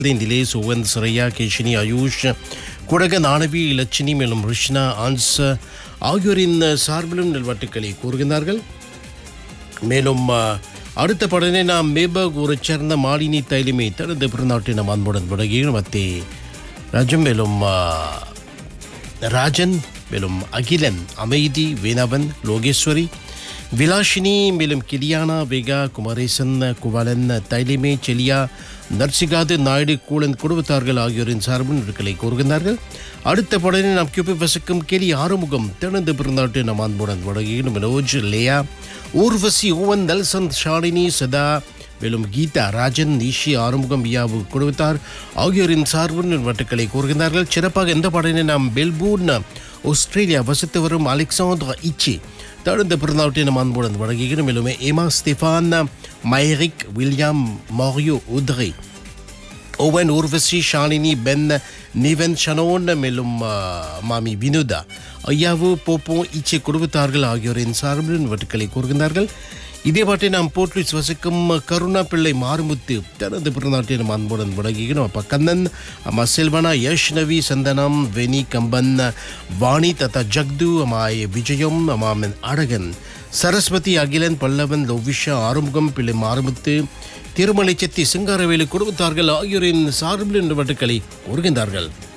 திலேஸ் Owen சிரையா கேஷினி ஆயுஷ் குடக நாணவி லட்சுமி மேலும் ரிஷ்னா ஆன்ஸ் ஆகியோரின் சார்பிலும் நல்வாழ்த்துக்களை கூறுகின்றார்கள் மேலும் அஹ், அடுத்த படனை நாம் மேபக் ஒரு சேர்ந்த மாலினி தைலிமை தனது பிறநாட்டின அன்புடன் விடகியும் அத்தே ராஜம் மேலும் அஹ், ராஜன் மேலும் அகிலன் அமைதி வேணவன் லோகேஸ்வரி விலாஷினி மேலும் கிலியானா வேகா குமரேசன் குவலன் தைலிமே செலியா நர்சிகாது நாயுடு கூலன் குடும்பத்தார்கள் ஆகியோரின் சார்பில் நெருக்கலை கூறுகின்றார்கள் அடுத்த படனை நாம் கியூபி வசிக்கும் கெலி ஆறுமுகம் திறந்து பிறந்தாட்டு நம் அன்புடன் வடகியும் Manoj Leah Urvashi Owen Nelson Shalini Sadha மேலும் கீதா ராஜன் நிஷி ஆறுமுகம் வியாவு குடும்பத்தார் ஆகியோரின் சார்பில் வட்டுக்களை கூறுகின்றார்கள் சிறப்பாக இந்த பாடலை நாம் பெல்பூர்ன் ஆஸ்திரேலியா வசித்து வரும் அலெக்சாண்டர் இச்சி தொடர்ந்து பிறந்தவற்றை நம் அன்புடன் வழங்குகிறோம் மேலும் எமா ஸ்டெஃபான் மைரிக் வில்லியம் மாரியோ உத்ரை Owen Urvashi Shalini Ben Nivan Shannon மேலும் ஆ, மாமி வினுதா ஐயாவு போப்போ இச்சை குடும்பத்தார்கள் ஆகியோரின் சார்பில் வட்டுக்களை கூறுகின்றார்கள் இதே பாட்டை நாம் போர்ட்லிஸ் வசிக்கும் கருணா பிள்ளை மாறுமுத்து தனது பிறநாட்டை நம் அன்புடன் விலகிக்கணும் அப்பா கண்ணன் அம்மா செல்வனா யஷ் நவி சந்தனம் வெனி கம்பன் வாணி தத்தா ஜக்து அம்மாய் விஜயம் அம்மாமன் அழகன் சரஸ்வதி அகிலன் பல்லவன் லொவிஷா ஆறுமுகம் பிள்ளை மாறுமுத்து திருமலை செத்தி சிங்காரவேலு குடும்பத்தார்கள் ஆகியோரின் சார்பில் வட்டுக்களை கூறுகின்றார்கள்